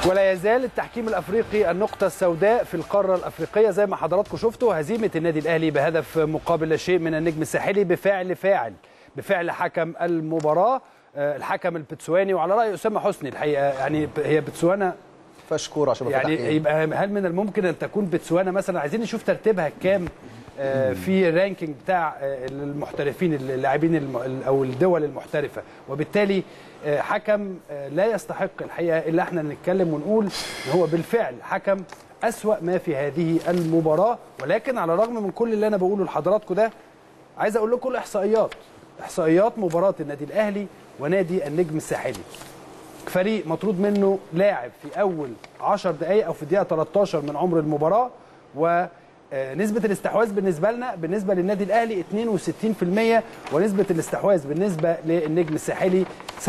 ولا يزال التحكيم الافريقي النقطه السوداء في القاره الافريقيه زي ما حضراتكم شفتوا هزيمه النادي الاهلي بهدف مقابل لا شيء من النجم الساحلي بفعل فاعل بفعل حكم المباراه الحكم البتسواني وعلى راي اسامه حسني الحقيقه يعني هي بتسوانا فيهاش كوره عشان يعني يبقى هل من الممكن ان تكون بتسوانا مثلا عايزين نشوف ترتيبها كام في الرانكينج بتاع المحترفين اللاعبين او الدول المحترفه وبالتالي حكم لا يستحق الحقيقه الا احنا نتكلم ونقول ان هو بالفعل حكم أسوأ ما في هذه المباراه ولكن على الرغم من كل اللي انا بقوله لحضراتكم ده عايز اقول لكم الاحصائيات احصائيات مباراه النادي الاهلي ونادي النجم الساحلي فريق مطرود منه لاعب في اول 10 دقائق او في الدقيقه 13 من عمر المباراه ونسبه الاستحواذ بالنسبه لنا بالنسبه للنادي الاهلي 62% ونسبه الاستحواذ بالنسبه للنجم الساحلي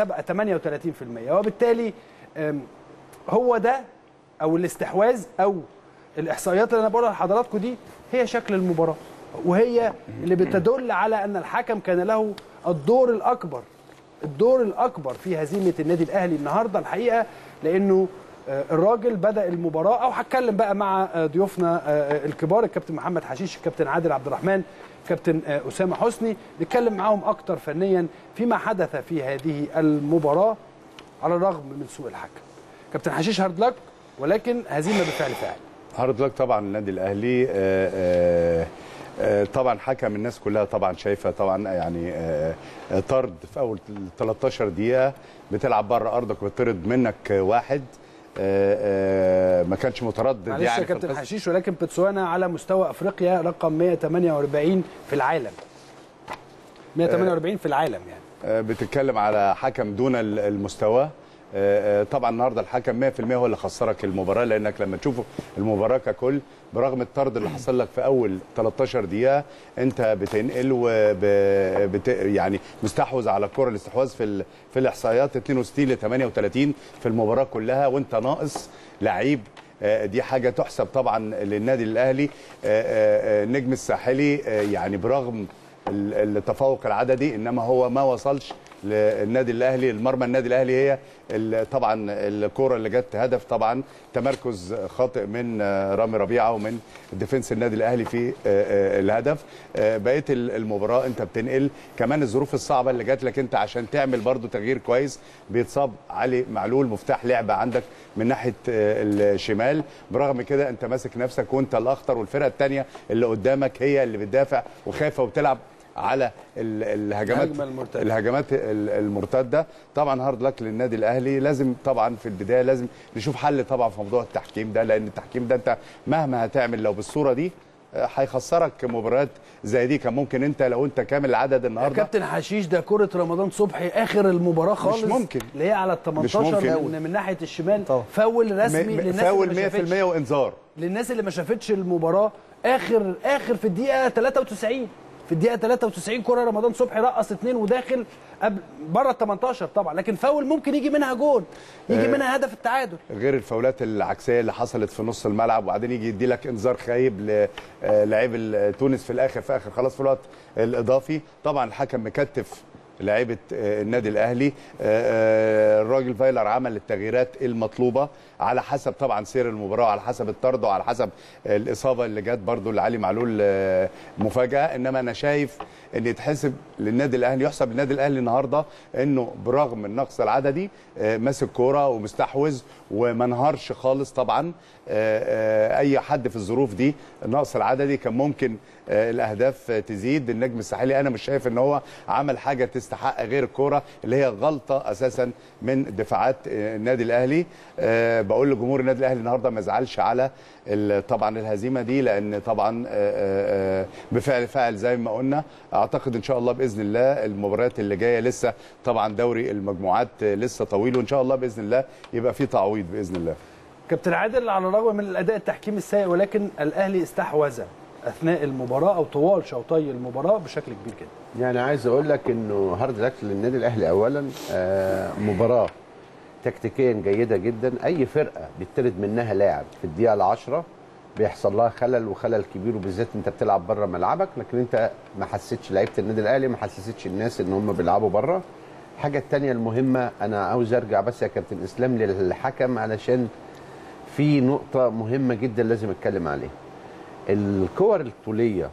38% وبالتالي هو ده او الاستحواذ او الاحصائيات اللي انا بقولها لحضراتكم دي هي شكل المباراه وهي اللي بتدل على ان الحكم كان له الدور الاكبر الدور الاكبر في هزيمه النادي الاهلي النهارده الحقيقه لانه الراجل بدا المباراه او هتكلم بقى مع ضيوفنا الكبار الكابتن محمد حشيش الكابتن عادل عبد الرحمن كابتن اسامه حسني نتكلم معاهم اكتر فنيا فيما حدث في هذه المباراه على الرغم من سوء الحكم كابتن حشيش هارد لك ولكن هزيمه بفعل فاعل هارد لك طبعا النادي الاهلي آآ آآ طبعا حكم الناس كلها طبعا شايفه طبعا يعني طرد في اول 13 دقيقه بتلعب بره ارضك وبتطرد منك واحد آآ ما كانش متردد معلش يعني يا كابتن حشيش ولكن بتسوانا على مستوى افريقيا رقم 148 في العالم 148 في العالم يعني بتتكلم على حكم دون المستوى طبعا النهارده الحكم 100% هو اللي خسرك المباراه لانك لما تشوفوا المباراه ككل برغم الطرد اللي حصل لك في اول 13 دقيقه انت بتنقل وب بت يعني مستحوذ على الكره الاستحواذ في ال... في الاحصائيات 62 ل 38 في المباراه كلها وانت ناقص لعيب دي حاجه تحسب طبعا للنادي الاهلي النجم الساحلي يعني برغم التفوق العددي انما هو ما وصلش للنادي الاهلي المرمى النادي الاهلي هي طبعا الكوره اللي جت هدف طبعا تمركز خاطئ من رامي ربيعه ومن ديفنس النادي الاهلي في الهدف بقيه المباراه انت بتنقل كمان الظروف الصعبه اللي جات لك انت عشان تعمل برضو تغيير كويس بيتصاب علي معلول مفتاح لعبه عندك من ناحيه الشمال برغم كده انت ماسك نفسك وانت الاخطر والفرقه الثانيه اللي قدامك هي اللي بتدافع وخايفه وبتلعب على الهجمات المرتدة. الهجمات المرتده طبعا هارد لك للنادي الاهلي لازم طبعا في البدايه لازم نشوف حل طبعا في موضوع التحكيم ده لان التحكيم ده انت مهما هتعمل لو بالصوره دي هيخسرك مباريات زي دي كان ممكن انت لو انت كامل العدد النهارده كابتن حشيش ده كره رمضان صبحي اخر المباراه خالص مش ممكن اللي هي على ال 18 من, من ناحيه الشمال طبعا. فاول رسمي للناس فاول اللي 100% وانذار للناس اللي ما شافتش المباراه اخر اخر في الدقيقه 93 في الدقيقه 93 كره رمضان صبحي رقص اثنين وداخل قبل بره ال 18 طبعا لكن فاول ممكن يجي منها جول يجي منها هدف التعادل غير الفاولات العكسيه اللي حصلت في نص الملعب وبعدين يجي يدي لك انذار خايب للاعيب تونس في الاخر في اخر خلاص في الوقت الاضافي طبعا الحكم مكتف لعيبه النادي الاهلي الراجل فايلر عمل التغييرات المطلوبه على حسب طبعا سير المباراه وعلى حسب الطرد وعلى حسب الاصابه اللي جت برده لعلي معلول مفاجاه انما انا شايف ان يتحسب للنادي الاهلي يحسب للنادي الاهلي النهارده انه برغم النقص العددي ماسك كوره ومستحوذ وما انهارش خالص طبعا اي حد في الظروف دي النقص العددي كان ممكن الاهداف تزيد النجم الساحلي انا مش شايف ان هو عمل حاجه تستحق غير الكوره اللي هي غلطه اساسا من دفاعات النادي الاهلي بقول لجمهور النادي الاهلي النهارده ما يزعلش على طبعا الهزيمه دي لان طبعا بفعل فاعل زي ما قلنا اعتقد ان شاء الله باذن الله المباريات اللي جايه لسه طبعا دوري المجموعات لسه طويل وان شاء الله باذن الله يبقى في تعويض باذن الله كابتن عادل على الرغم من الاداء التحكيمي السيء ولكن الاهلي استحوذ اثناء المباراه او طوال شوطي المباراه بشكل كبير جدا يعني عايز اقول لك انه هارد لك للنادي الاهلي اولا آه مباراه تكتيكيا جيده جدا اي فرقه بيطرد منها لاعب في الدقيقه العشرة بيحصل لها خلل وخلل كبير وبالذات انت بتلعب بره ملعبك لكن انت ما حسيتش لعيبه النادي الاهلي ما حسستش الناس ان هم بيلعبوا بره الحاجه الثانيه المهمه انا عاوز ارجع بس يا كابتن اسلام للحكم علشان في نقطه مهمه جدا لازم اتكلم عليها الكور الطوليه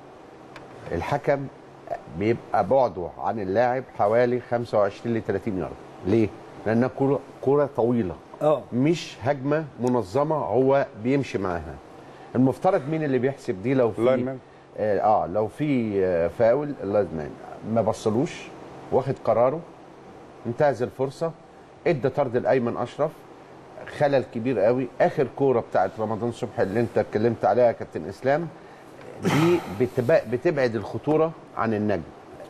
الحكم بيبقى بعده عن اللاعب حوالي 25 ل 30 يارد ليه لانها كره كره طويله اه مش هجمه منظمه هو بيمشي معاها المفترض مين اللي بيحسب دي لو في اللاينمان. اه آه، لو في آه، فاول اللاينمان ما بصلوش واخد قراره انتهز الفرصه ادى طرد الايمن اشرف خلل كبير قوي اخر كوره بتاعت رمضان صبحي اللي انت اتكلمت عليها يا كابتن اسلام دي بتبع- بتبعد الخطوره عن النجم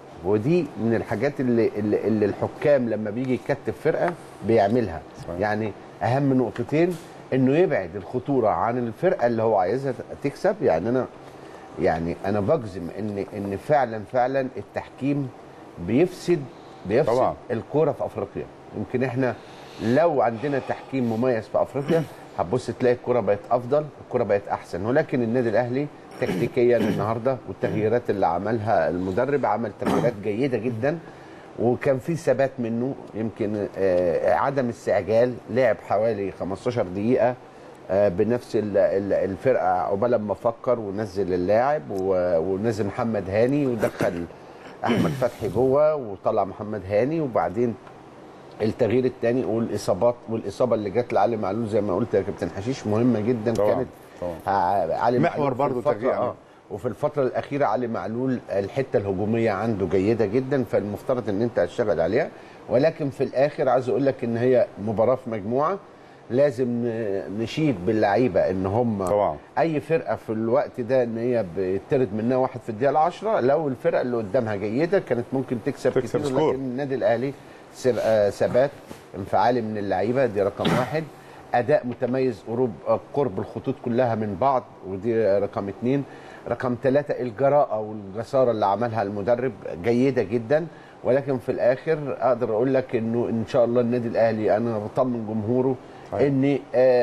ودي من الحاجات اللي, اللي, اللي الحكام لما بيجي يكتف فرقه بيعملها صحيح. يعني اهم نقطتين انه يبعد الخطوره عن الفرقه اللي هو عايزها تكسب يعني انا يعني انا بجزم ان ان فعلا فعلا التحكيم بيفسد بيفسد طبعا. الكوره في افريقيا يمكن احنا لو عندنا تحكيم مميز في افريقيا هتبص تلاقي الكوره بقت افضل الكوره بقت احسن ولكن النادي الاهلي تكتيكيا النهارده والتغييرات اللي عملها المدرب عمل تغييرات جيده جدا وكان في ثبات منه يمكن آه، عدم استعجال لعب حوالي 15 دقيقه آه، بنفس ال- ال- الفرقه عقبال ما فكر ونزل اللاعب و- ونزل محمد هاني ودخل احمد فتحي جوه وطلع محمد هاني وبعدين التغيير الثاني والاصابات والاصابه اللي جت لعلي معلول زي ما قلت يا كابتن حشيش مهمه جدا طبعاً، كانت طبعاً. ع- علي محور معلول في برضو الفترة- تغيير يعني. اه وفي الفتره الاخيره علي معلول الحته الهجوميه عنده جيده جدا فالمفترض ان انت هتشتغل عليها ولكن في الاخر عايز اقول لك ان هي مباراه في مجموعه لازم ن- نشيد باللعيبه ان هم طبعاً. اي فرقه في الوقت ده ان هي بيطرد منها واحد في الدقيقه العشرة لو الفرقه اللي قدامها جيده كانت ممكن تكسب, تكسب كتير سكور. لكن النادي الاهلي سر- آه، ثبات انفعالي من اللعيبه دي رقم واحد اداء متميز قرب آه، قرب الخطوط كلها من بعض ودي آه، رقم اثنين رقم ثلاثة الجراءة والجسارة اللي عملها المدرب جيدة جدا ولكن في الآخر أقدر أقول لك إنه إن شاء الله النادي الأهلي أنا بطمن جمهوره صحيح. إن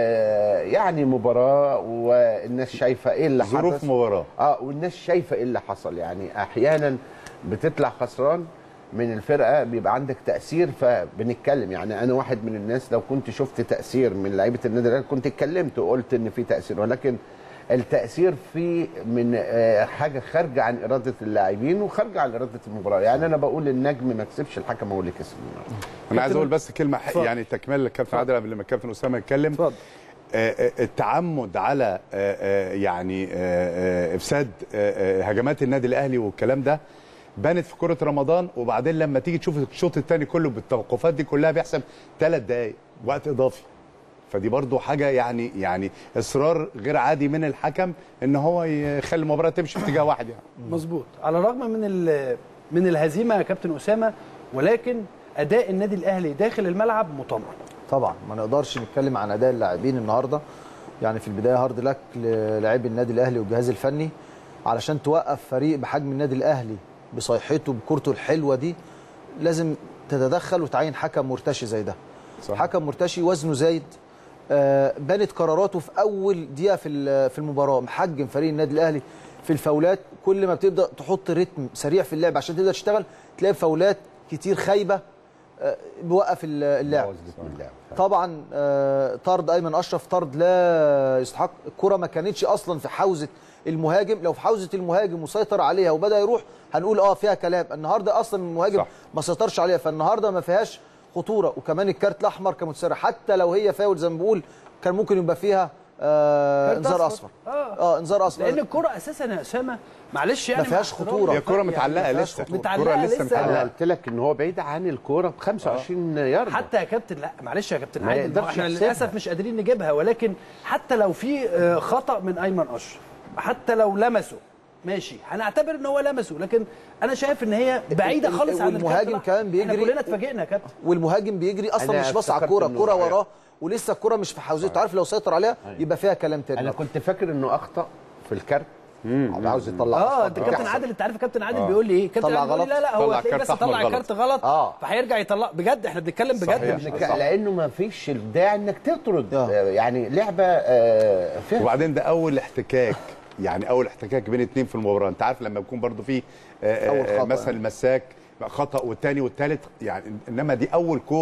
آه يعني مباراة والناس شايفة إيه اللي ظروف حدث مباراه اه والناس شايفه ايه اللي حصل يعني احيانا بتطلع خسران من الفرقه بيبقى عندك تاثير فبنتكلم يعني انا واحد من الناس لو كنت شفت تاثير من لعيبه النادي الاهلي كنت اتكلمت وقلت ان في تاثير ولكن التاثير في من آه، حاجه خارجه عن اراده اللاعبين وخارجه عن اراده المباراه يعني انا بقول النجم ما كسبش الحكم هو اللي كسب النهارده انا عايز اقول بس كلمه ح- اتفضل. يعني تكمله للكابتن عادل قبل ما الكابتن اسامه يتكلم اتفضل آه، آه، التعمد على آه، آه، يعني آه، آه، افساد آه، آه، هجمات النادي الاهلي والكلام ده بانت في كره رمضان وبعدين لما تيجي تشوف الشوط الثاني كله بالتوقفات دي كلها بيحسب ثلاث دقائق وقت اضافي فدي برضو حاجه يعني يعني اصرار غير عادي من الحكم ان هو يخلي المباراه تمشي في اتجاه واحد يعني مظبوط على الرغم من ال- من الهزيمه يا كابتن اسامه ولكن اداء النادي الاهلي داخل الملعب مطمئن طبعا ما نقدرش نتكلم عن اداء اللاعبين النهارده يعني في البدايه هارد لك للاعبي النادي الاهلي والجهاز الفني علشان توقف فريق بحجم النادي الاهلي بصيحته بكورته الحلوه دي لازم تتدخل وتعين حكم مرتشي زي ده صح. حكم مرتشي وزنه زايد آه، بانت قراراته في اول دقيقه في ال- في المباراه محجم فريق النادي الاهلي في الفاولات كل ما بتبدا تحط رتم سريع في اللعب عشان تبدا تشتغل تلاقي فاولات كتير خايبه آه، بيوقف ال- اللعب بوظ رتم اللعب طبعا آه، طرد ايمن اشرف طرد لا يستحق الكره ما كانتش اصلا في حوزه المهاجم لو في حوزه المهاجم وسيطر عليها وبدا يروح هنقول اه فيها كلام النهارده اصلا المهاجم صح. ما سيطرش عليها فالنهارده ما فيهاش خطوره وكمان الكارت الاحمر كان متسرع حتى لو هي فاول زي ما بقول كان ممكن يبقى فيها آه كارت انذار أصفر. اصفر آه. اه انذار اصفر لان الكره اساسا يا اسامه معلش يعني ما فيهاش مع احترامي. خطورة. هي كره متعلقه ما فيهاش لسه خطورة. متعلقة الكرة لسه. متعلقة. انا قلت لك ان هو بعيد عن الكوره ب 25 يارده حتى يا كابتن لا معلش يا كابتن ما عادل يقدرش ما احنا يحسبها. للاسف مش قادرين نجيبها ولكن حتى لو في آه، خطا من ايمن اشرف حتى لو لمسه ماشي هنعتبر ان هو لمسه لكن انا شايف ان هي بعيده ال- ال- خالص عن والمهاجم الكارت كمان الأحمر. احنا بيجري- كلنا اتفاجئنا يا كابتن والمهاجم بيجري اصلا أنا مش باص على افتكرت الكوره إنه الكوره صحيح. وراه ولسه الكوره مش في حوزته عارف لو سيطر عليها يبقى فيها كلام تاني انا كنت فاكر انه اخطا في الكارت عاوز يطلع اه أصفر. انت كابتن بيحصل. عادل انت عارف كابتن عادل بيقول لي ايه كابتن طلع عادل بيقول لي غلط. لا لا هو طلع هتلاقيه كارت بس أحمر طلع غلط. كارت غلط آه. فهيرجع يطلع بجد احنا بنتكلم بجد صحيح. مش إنك- بنتكلم- لانه ما فيش الداعي انك تطرد آه. آه، يعني لعبه آه، فيها وبعدين ده اول احتكاك يعني اول احتكاك بين اتنين في المباراه انت عارف لما يكون برضو في آه، أول آه، خطأ مثلا يعني. المساك خطا والتاني والتالت يعني انما دي اول كوره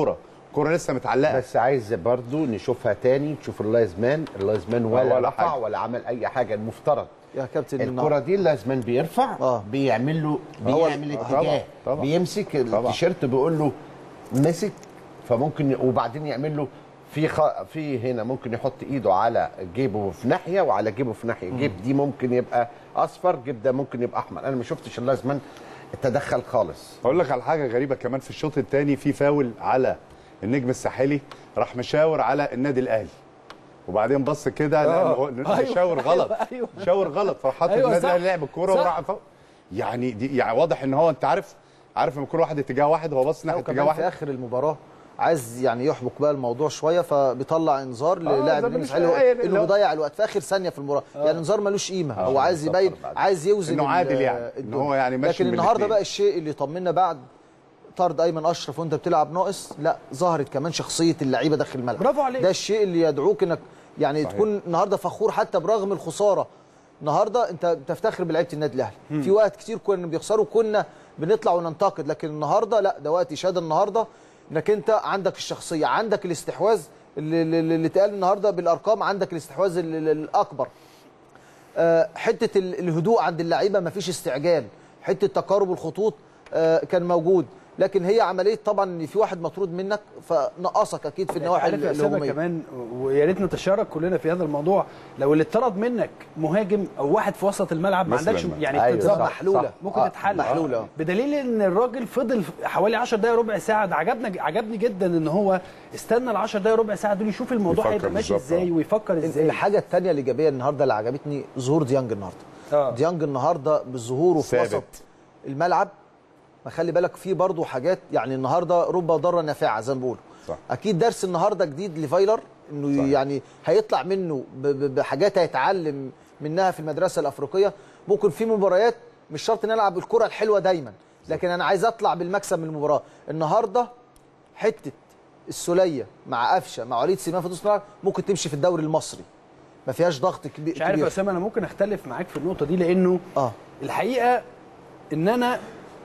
كره لسه متعلقه بس عايز برضو نشوفها تاني تشوف اللايزمان اللايزمان ولا, ولا رفع حاجة. ولا عمل اي حاجه المفترض يا كابتن الكره دي اللايزمان بيرفع آه. بيعمل له هو- بيعمل آه، اتجاه طبعا، طبعا. بيمسك طبعا. التيشيرت بيقول له مسك فممكن وبعدين يعمل له في خ... في هنا ممكن يحط ايده على جيبه في ناحيه وعلى جيبه في ناحيه جيب دي ممكن يبقى اصفر جيب ده ممكن يبقى احمر انا ما شفتش اللايزمان تدخل خالص اقول لك على حاجه غريبه كمان في الشوط الثاني في فاول على النجم الساحلي راح مشاور على النادي الاهلي وبعدين بص كده لأن هو أيوة، شاور غلط أيوة، أيوة. شاور غلط فحط أيوة، النادي صح. الاهلي لعب الكوره صح. وراح فوق. يعني دي يعني واضح ان هو انت عارف عارف ان كل واحد اتجاه واحد هو بص ناحيه اتجاه وكمان في واحد اخر المباراه عايز يعني يحبك بقى الموضوع شويه فبيطلع انذار للاعب زي ما النادي مش الاسماعيلي قايل انه اللي هو- بيضيع الوقت في اخر ثانيه في المباراه يعني انذار ملوش قيمه هو عايز بالظبط يبين بعد. عايز يوزن إنه ال- عادل يعني، إن الدنيا. هو يعني ماشي لكن من النهارده الاتنين. بقى الشيء اللي طمنا بعد طرد ايمن اشرف وانت بتلعب ناقص لا ظهرت كمان شخصيه اللعيبه داخل الملعب برافو عليك. ده الشيء اللي يدعوك انك يعني صحيح. تكون النهارده فخور حتى برغم الخساره النهارده انت بتفتخر بلعيبه النادي الاهلي في وقت كتير كنا بيخسروا كنا بنطلع وننتقد لكن النهارده لا ده وقت اشاده النهارده انك انت عندك الشخصيه عندك الاستحواذ اللي, اللي اللي اتقال النهارده بالارقام عندك الاستحواذ ال- ال- الاكبر آه، حته ال- الهدوء عند اللعيبه مفيش استعجال حته تقارب الخطوط آه، كان موجود لكن هي عمليه طبعا ان في واحد مطرود منك فنقصك اكيد في النواحي عارف يا اسامه الهجوميه كمان ويا ريت نتشارك كلنا في هذا الموضوع لو اللي اتطرد منك مهاجم او واحد في وسط الملعب ما مثلاً عندكش بقى. يعني أيوة، تتظبط صح، محلولة. صح. ممكن آه، تتحل محلولة، آه. بدليل ان الراجل فضل حوالي 10 دقائق ربع ساعه ده عجبنا عجبني جدا ان هو استنى ال 10 دقائق ربع ساعه دول يشوف الموضوع يفكر هيبقى ماشي بالظبط، ازاي آه. ويفكر ازاي الحاجه الثانيه الايجابيه النهارده اللي عجبتني ظهور ديانج النهارده آه. ديانج النهارده بظهوره في ثابت. وسط الملعب ما خلي بالك في برضه حاجات يعني النهارده رب ضاره نافعه زي ما بيقولوا صح. اكيد درس النهارده جديد لفايلر انه صحيح. يعني هيطلع منه ب- ب- بحاجات هيتعلم منها في المدرسه الافريقيه ممكن في مباريات مش شرط نلعب الكره الحلوه دايما لكن انا عايز اطلع بالمكسب من المباراه النهارده حته السوليه مع قفشه مع وليد سليمان في نص الملعب ممكن تمشي في الدوري المصري ما فيهاش ضغط كبير مش عارف يا كبير. اسامه انا ممكن اختلف معاك في النقطه دي لانه اه الحقيقه ان انا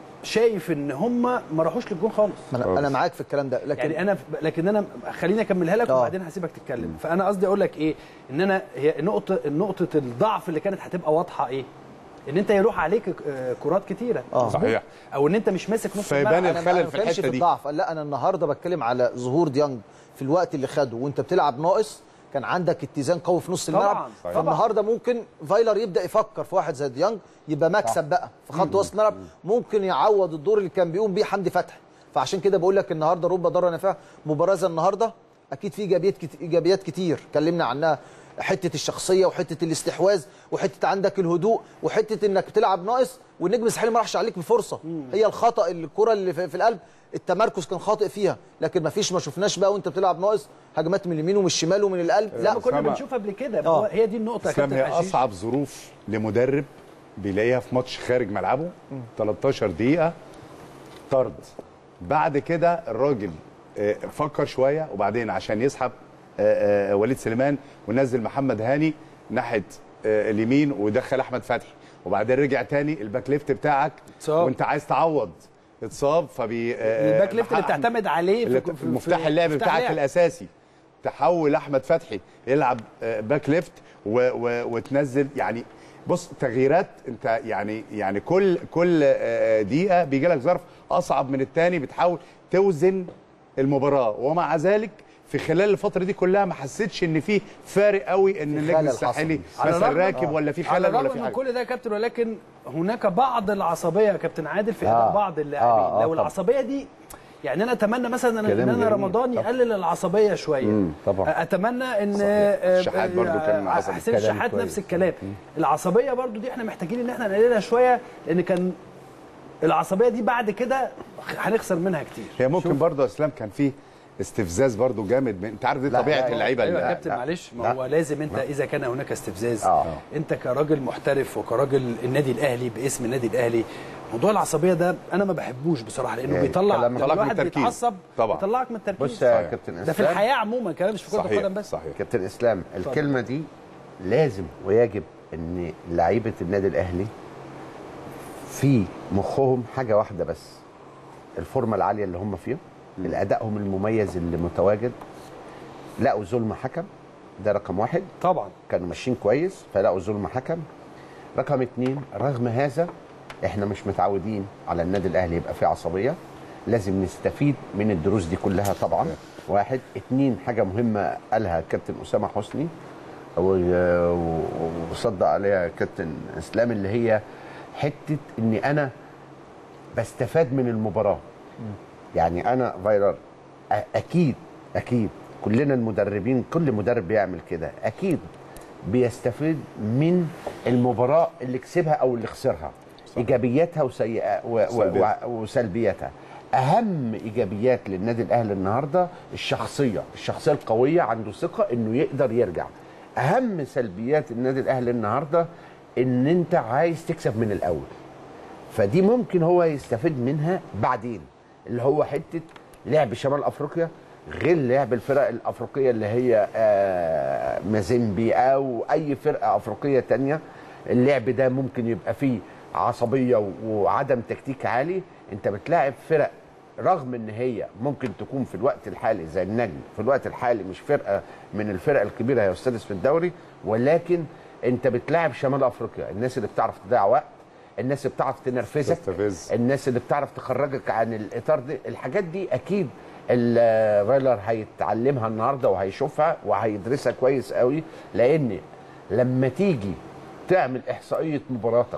شايف ان هم ما راحوش للجون خالص ما انا انا معاك في الكلام ده لكن يعني انا لكن انا خليني اكملها لك آه. وبعدين هسيبك تتكلم فانا قصدي اقول لك ايه ان انا هي نقطه نقطه الضعف اللي كانت هتبقى واضحه ايه ان انت يروح عليك آه، كرات كتيره آه. مظبوط؟ صحيح. او ان انت مش ماسك نص فيبان الملعب أنا- الخلل أنا في ما بتكلمش الحتة دي. الضعف لا انا النهارده بتكلم على ظهور ديانج في الوقت اللي خده وانت بتلعب ناقص كان عندك اتزان قوي في نص طبعاً، الملعب صحيح. فالنهارده ممكن فايلر يبدا يفكر في واحد زي ديانج يبقى مكسب بقى في خط وسط الملعب ممكن يعوض الدور اللي كان بيقوم بيه حمدي فتحي فعشان كده بقول لك النهارده رب ضاره نافعه مباراه زي النهارده اكيد في ايجابيات كت- ايجابيات كتير اتكلمنا عنها حته الشخصيه وحته الاستحواذ وحته عندك الهدوء وحته انك بتلعب ناقص والنجم الساحلي ما راحش عليك بفرصه هي الخطا الكره اللي في في القلب التمركز كان خاطئ فيها لكن ما فيش ما شفناش بقى وانت بتلعب ناقص هجمات من اليمين ومن الشمال ومن القلب لا لا كنا أسامة. بنشوفها قبل كده آه. هو هي دي النقطه يا اسلام كابتن هي حشيش. اصعب ظروف لمدرب بيلاقيها في ماتش خارج ملعبه 13 دقيقه طرد بعد كده الراجل آه، فكر شويه وبعدين عشان يسحب آه، آه، وليد سليمان ونزل محمد هاني ناحيه آه، اليمين ودخل احمد فتحي وبعدين رجع تاني الباك ليفت بتاعك اتصاب. وانت عايز تعوض اتصاب فبي آه، الباك ليفت اللي محقق- بتعتمد عليه اللي في- في- مفتاح في- اللعب مفتاح بتاعك لعب. الاساسي تحول احمد فتحي يلعب آه، باك ليفت و و وتنزل يعني بص تغييرات انت يعني يعني كل كل آه، دقيقه بيجي لك ظرف اصعب من الثاني بتحاول توزن المباراه ومع ذلك في خلال الفتره دي كلها ما حسيتش ان في فارق قوي ان النجم خلل الساحلي حصل. على مثلا الرغم- راكب ولا في على خلل ولا الرغم في من حاجه كل ده يا كابتن ولكن هناك بعض العصبيه يا كابتن عادل في اداء آه. بعض اللاعبين آه، آه، لو طبعا. العصبيه دي يعني انا اتمنى مثلا ان كلام إن انا جميل. رمضان طبعا. يقلل العصبيه شويه مم، طبعا. اتمنى ان صحيح. آه، الشحات برضو كان آه، عصبي. حسين كلام الشحات كويس. نفس الكلام العصبيه برضو دي احنا محتاجين ان احنا نقللها شويه لان كان العصبيه دي بعد كده هنخسر منها كتير هي ممكن برضه يا اسلام كان في استفزاز برضه جامد من- انت عارف دي لا، طبيعه لا، اللعيبه ايوه يا اللي- كابتن لا. معلش ما لا. هو لازم انت اذا كان هناك استفزاز آه. انت كراجل محترف وكراجل النادي الاهلي باسم النادي الاهلي موضوع العصبيه ده انا ما بحبوش بصراحه لانه يعني بيطلع كلام لما يطلعك من الواحد التركيز. بيتعصب طبعا. بيطلعك من التركيز بص يا صحيح. كابتن ده في اسلام الحياه عموما كمان مش في كره صحيح القدم بس صحيح كابتن اسلام الكلمه دي لازم ويجب ان لعيبه النادي الاهلي في مخهم حاجه واحده بس الفورمه العاليه اللي هم فيها الادائهم المميز اللي متواجد لقوا ظلم حكم ده رقم واحد طبعا كانوا ماشيين كويس فلقوا ظلم حكم رقم اتنين رغم هذا احنا مش متعودين على النادي الاهلي يبقى فيه عصبيه لازم نستفيد من الدروس دي كلها طبعا واحد اتنين حاجه مهمه قالها كابتن اسامه حسني و- و- وصدق عليها كابتن اسلام اللي هي حته اني انا بستفاد من المباراه يعني انا فايرال أ- اكيد اكيد كلنا المدربين كل مدرب بيعمل كده اكيد بيستفيد من المباراه اللي كسبها او اللي خسرها ايجابياتها وسيئة و- و- سلبياتها. و- وسلبياتها اهم ايجابيات للنادي الاهلي النهارده الشخصيه الشخصيه القويه عنده ثقه انه يقدر يرجع اهم سلبيات النادي الاهلي النهارده ان انت عايز تكسب من الاول فدي ممكن هو يستفيد منها بعدين اللي هو حته لعب شمال افريقيا غير لعب الفرق الافريقيه اللي هي آه، مازيمبي او اي فرقه افريقيه تانية اللعب ده ممكن يبقى فيه عصبيه و- وعدم تكتيك عالي انت بتلاعب فرق رغم ان هي ممكن تكون في الوقت الحالي زي النجم في الوقت الحالي مش فرقه من الفرق الكبيره هي السادس في الدوري ولكن انت بتلاعب شمال افريقيا الناس اللي بتعرف تضيع وقت الناس اللي بتعرف تنرفزك تستفز. الناس اللي بتعرف تخرجك عن الاطار دي الحاجات دي اكيد الفايلر هيتعلمها النهارده وهيشوفها وهيدرسها كويس قوي لان لما تيجي تعمل احصائيه مباراتك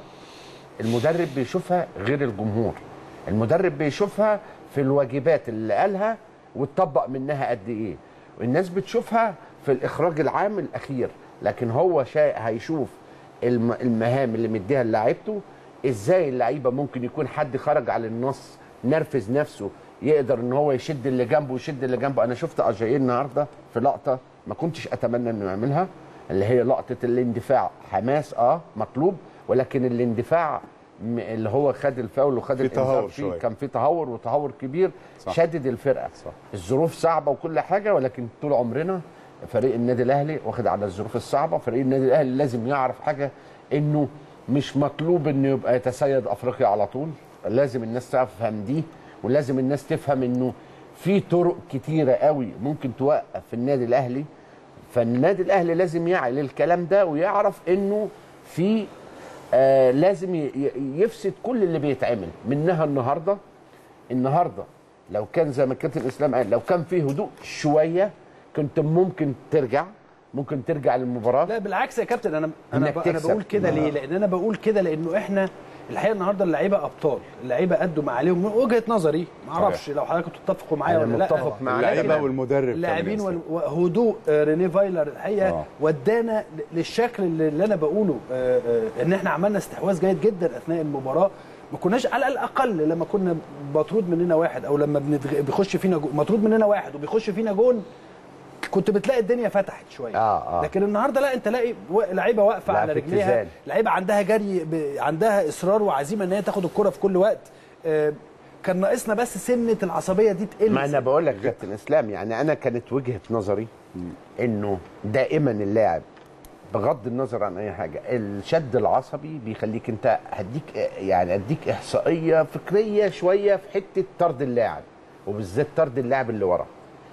المدرب بيشوفها غير الجمهور المدرب بيشوفها في الواجبات اللي قالها وتطبق منها قد ايه والناس بتشوفها في الاخراج العام الاخير لكن هو شا... هيشوف الم... المهام اللي مديها لعيبته ازاي اللعيبه ممكن يكون حد خرج على النص نرفز نفسه يقدر ان هو يشد اللي جنبه ويشد اللي جنبه انا شفت اجايين النهارده في لقطه ما كنتش اتمنى انه يعملها اللي هي لقطه الاندفاع حماس اه مطلوب ولكن الاندفاع م- اللي هو خد الفاول وخد في الانذار تهور فيه شوية. كان في تهور وتهور كبير صح. شدد الفرقه صح. الظروف صعبه وكل حاجه ولكن طول عمرنا فريق النادي الاهلي واخد على الظروف الصعبه فريق النادي الاهلي لازم يعرف حاجه انه مش مطلوب انه يبقى يتسيد افريقيا على طول لازم الناس تفهم دي ولازم الناس تفهم انه في طرق كتيره قوي ممكن توقف في النادي الاهلي فالنادي الاهلي لازم يعي للكلام ده ويعرف انه في آه لازم ي- ي- يفسد كل اللي بيتعمل منها النهارده النهارده لو كان زي ما كابتن اسلام قال لو كان في هدوء شويه كنت ممكن ترجع ممكن ترجع للمباراه لا بالعكس يا كابتن انا انا, إنك ب... انا تكسب. بقول كده ليه؟ لان انا بقول كده لانه احنا الحقيقه النهارده اللعيبه ابطال، اللعيبه قدوا ما عليهم من وجهه نظري ما اعرفش لو حضراتكم تتفقوا معايا أنا ولا لا متفق معاك. اللعيبه لكن والمدرب اللاعبين كمان. وال- وهدوء آه، ريني فايلر الحقيقه آه. ودانا ل- للشكل اللي اللي انا بقوله آه، آه، ان احنا عملنا استحواذ جيد جدا اثناء المباراه ما كناش على الاقل لما كنا مطرود مننا واحد او لما بنتغ... بيخش فينا جو... مطرود مننا واحد وبيخش فينا جون كنت بتلاقي الدنيا فتحت شويه آه، آه. لكن النهارده لا انت لاقي و- لعيبه واقفه لا، على في رجليها اتزان. لعيبه عندها جري ب... عندها اصرار وعزيمه ان هي تاخد الكره في كل وقت آه، كان ناقصنا بس سنه العصبيه دي تقل ما انا بقول لك كابتن اسلام يعني انا كانت وجهه نظري انه دائما اللاعب بغض النظر عن اي حاجه الشد العصبي بيخليك انت هديك يعني اديك احصائيه فكريه شويه في حته طرد اللاعب وبالذات طرد اللاعب اللي ورا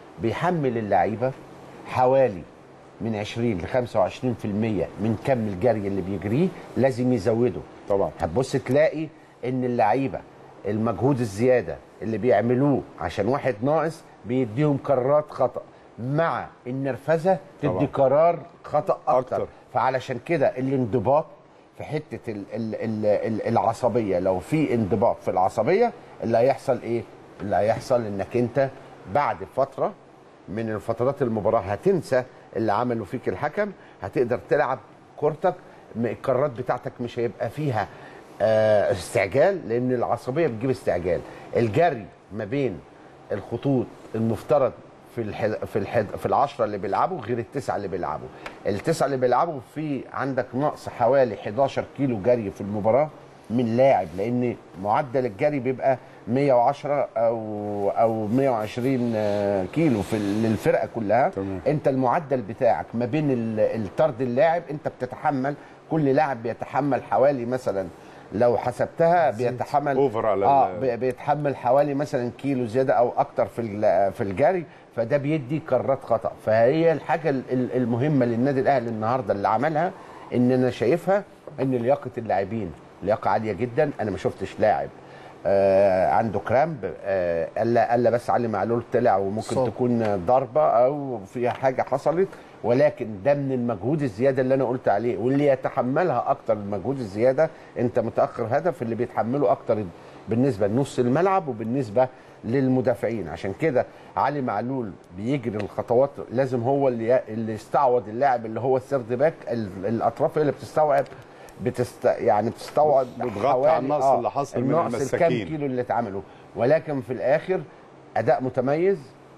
بيحمل اللعيبه حوالي من 20 ل 25% من كم الجري اللي بيجريه لازم يزوده طبعا. هتبص تلاقي ان اللعيبه المجهود الزياده اللي بيعملوه عشان واحد ناقص بيديهم قرارات خطا مع النرفزه تدي طبعا. قرار خطا اكتر, أكتر. فعلشان كده الانضباط في حته ال ال ال ال العصبيه لو في انضباط في العصبيه اللي هيحصل ايه اللي هيحصل انك انت بعد فتره من الفترات المباراه هتنسى اللي عمله فيك الحكم هتقدر تلعب كورتك م- القرارات بتاعتك مش هيبقى فيها آه، استعجال لان العصبيه بتجيب استعجال الجري ما بين الخطوط المفترض في الحد... في الحد... في العشرة اللي بيلعبوا غير التسعة اللي بيلعبوا التسعة اللي بيلعبوا في عندك نقص حوالي 11 كيلو جري في المباراة من لاعب لان معدل الجري بيبقى 110 او او 120 آه، كيلو في ال- للفرقه كلها تمام. انت المعدل بتاعك ما بين ال- الطرد اللاعب انت بتتحمل كل لاعب بيتحمل حوالي مثلا لو حسبتها بيتحمل أوفر على اه ال- بي- بيتحمل حوالي مثلا كيلو زياده او اكتر في ال- في الجري فده بيدي كرات خطا فهي الحاجه ال- ال- المهمه للنادي الاهلي النهارده اللي عملها ان انا شايفها ان لياقه اللاعبين لياقه عاليه جدا انا ما شفتش لاعب آه عنده كرامب آه الا الا بس علي معلول طلع وممكن صاب. تكون ضربه او في حاجه حصلت ولكن ده من المجهود الزياده اللي انا قلت عليه واللي يتحملها اكتر المجهود الزياده انت متاخر هدف اللي بيتحمله اكتر بالنسبه لنص الملعب وبالنسبه للمدافعين عشان كده علي معلول بيجري الخطوات لازم هو اللي اللي يستعوض اللاعب اللي هو السيرد باك ال- الاطراف هي اللي بتستوعب بتست يعني بتستوعب بتغطي على حوالي- النقص آه، اللي حصل من النقص الكام المساكين. كيلو اللي اتعملوا ولكن في الاخر اداء متميز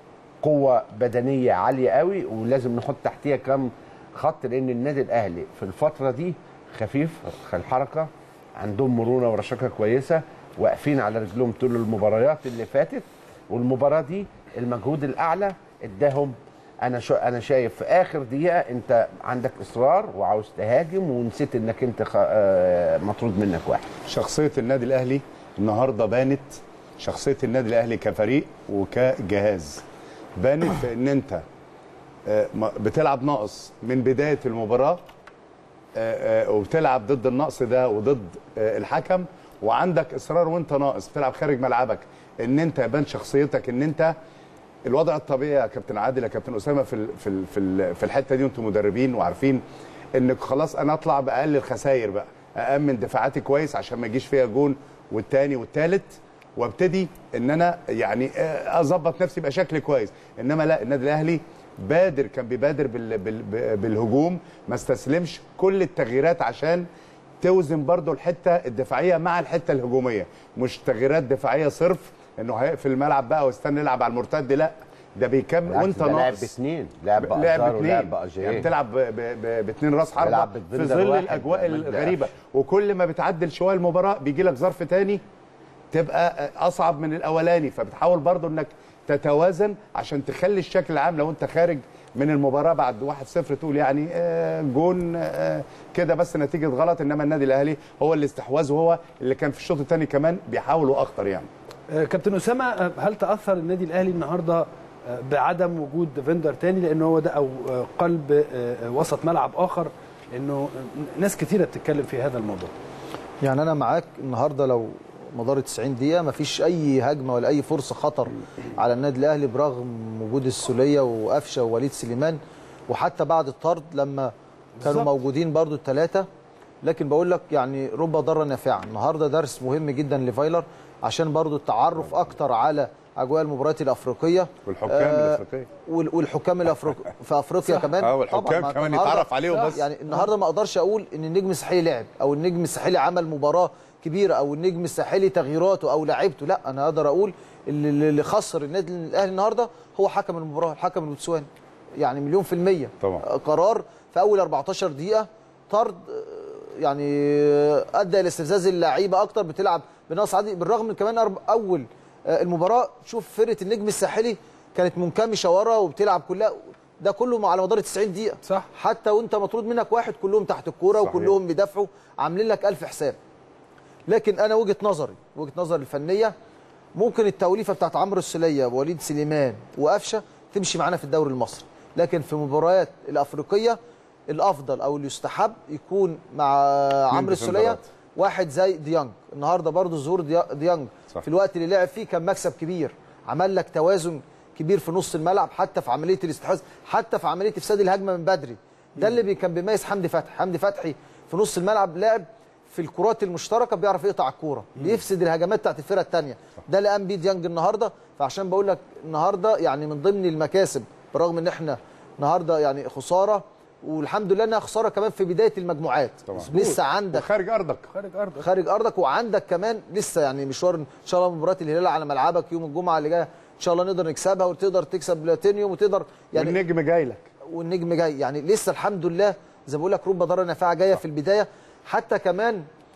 قوه بدنيه عاليه قوي ولازم نحط تحتيها كام خط لان النادي الاهلي في الفتره دي خفيف الحركه عندهم مرونه ورشاقه كويسه واقفين على رجلهم طول المباريات اللي فاتت والمباراه دي المجهود الاعلى اداهم انا شو انا شايف في اخر دقيقه انت عندك اصرار وعاوز تهاجم ونسيت انك انت خ... آه، مطرود منك واحد شخصيه النادي الاهلي النهارده بانت شخصيه النادي الاهلي كفريق وكجهاز بانت في ان انت آه، ما- بتلعب ناقص من بدايه المباراه آه، آه، وبتلعب ضد النقص ده وضد آه، الحكم وعندك اصرار وانت ناقص بتلعب خارج ملعبك ان انت يبان شخصيتك ان انت الوضع الطبيعي يا كابتن عادل يا كابتن اسامه في ال- في ال- في ال- في الحته دي وانتم مدربين وعارفين انك خلاص انا اطلع باقل الخسائر بقى اامن دفاعاتي كويس عشان ما يجيش فيها جون والتاني والتالت وابتدي ان انا يعني آه، اظبط نفسي يبقى شكلي كويس انما لا النادي الاهلي بادر كان بيبادر بال بال بالهجوم ما استسلمش كل التغييرات عشان توزن برضو الحته الدفاعيه مع الحته الهجوميه مش تغييرات دفاعيه صرف انه هيقفل الملعب بقى واستنى يلعب على المرتد لا ده بيكمل بالعكس وانت ده لعب ناقص باثنين لعب لعب بأزار باثنين ولعب بأجاييه يعني بتلعب ب- ب- ب- باثنين راس حربه بيلعب في بفندر ظل واحد الاجواء مجدي الغريبه قفش. وكل ما بتعدل شويه المباراه بيجي لك ظرف تاني تبقى اصعب من الاولاني فبتحاول برضو انك تتوازن عشان تخلي الشكل العام لو انت خارج من المباراه بعد 1-0 تقول يعني آه، جون آه، كده بس نتيجه غلط انما النادي الاهلي هو اللي استحواذ وهو اللي كان في الشوط الثاني كمان بيحاول واخطر يعني آه، كابتن اسامه آه، هل تاثر النادي الاهلي النهارده آه، بعدم وجود فيندر تاني لان هو ده او آه، قلب آه، آه، وسط ملعب اخر انه ناس كتيره بتتكلم في هذا الموضوع يعني انا معاك النهارده لو مدار 90 دقيقه مفيش اي هجمه ولا اي فرصه خطر على النادي الاهلي برغم وجود السوليه وقفشه ووليد سليمان وحتى بعد الطرد لما كانوا بالظبط. موجودين برضو الثلاثه لكن بقول لك يعني رب ضاره نافعه النهارده درس مهم جدا لفايلر عشان برضو التعرف اكتر على اجواء المباريات الافريقيه والحكام آه، الافريقيه وال- والحكام الافريقي في افريقيا كمان اه والحكام طبعاً، ما- كمان النهاردة- يتعرف عليهم بس. يعني النهارده ما اقدرش اقول ان النجم الساحلي لعب او النجم الساحلي عمل مباراه كبيره او النجم الساحلي تغييراته او لعيبته لا انا اقدر اقول اللي اللي خسر النادي الاهلي النهارده هو حكم المباراه الحكم البوتسواني يعني مليون في الميه طبعاً. قرار في اول 14 دقيقه طرد آه، يعني آه، ادى الى استفزاز اللعيبه اكتر بتلعب بنقص عادي بالرغم من كمان أرب- اول آه، المباراه شوف فرقه النجم الساحلي كانت منكمشه ورا وبتلعب كلها ده كله على مدار 90 دقيقه صح. حتى وانت مطرود منك واحد كلهم تحت الكوره صحيح. وكلهم بيدافعوا عاملين لك ألف حساب لكن انا وجهه نظري وجهه نظري الفنيه ممكن التوليفه بتاعت عمرو السوليه ووليد سليمان وقفشه تمشي معانا في الدوري المصري لكن في مباريات الافريقيه الافضل او اللي يستحب يكون مع عمرو السوليه ديفندرات. واحد زي ديانج النهارده برضو ظهور دي- ديانج صح. في الوقت اللي لعب فيه كان مكسب كبير عمل لك توازن كبير في نص الملعب حتى في عمليه الاستحواذ حتى في عمليه افساد الهجمه من بدري ده اللي بي- كان بيميز حمدي فتحي حمدي فتحي في نص الملعب لاعب في الكرات المشتركه بيعرف يقطع الكوره بيفسد الهجمات بتاعت الفرقه الثانيه ده اللي قام بيه ديانج النهارده فعشان بقول لك النهارده يعني من ضمن المكاسب برغم ان احنا النهارده يعني خساره والحمد لله انها خساره كمان في بدايه المجموعات طبعا. لسه عندك وخارج ارضك خارج ارضك خارج ارضك وعندك كمان لسه يعني مشوار ان شاء الله مباراه الهلال على ملعبك يوم الجمعه اللي جايه ان شاء الله نقدر نكسبها وتقدر تكسب بلاتينيوم وتقدر يعني والنجم جاي لك والنجم جاي يعني لسه الحمد لله زي ما بقول لك رب ضاره نافعه جايه في البدايه حتى كمان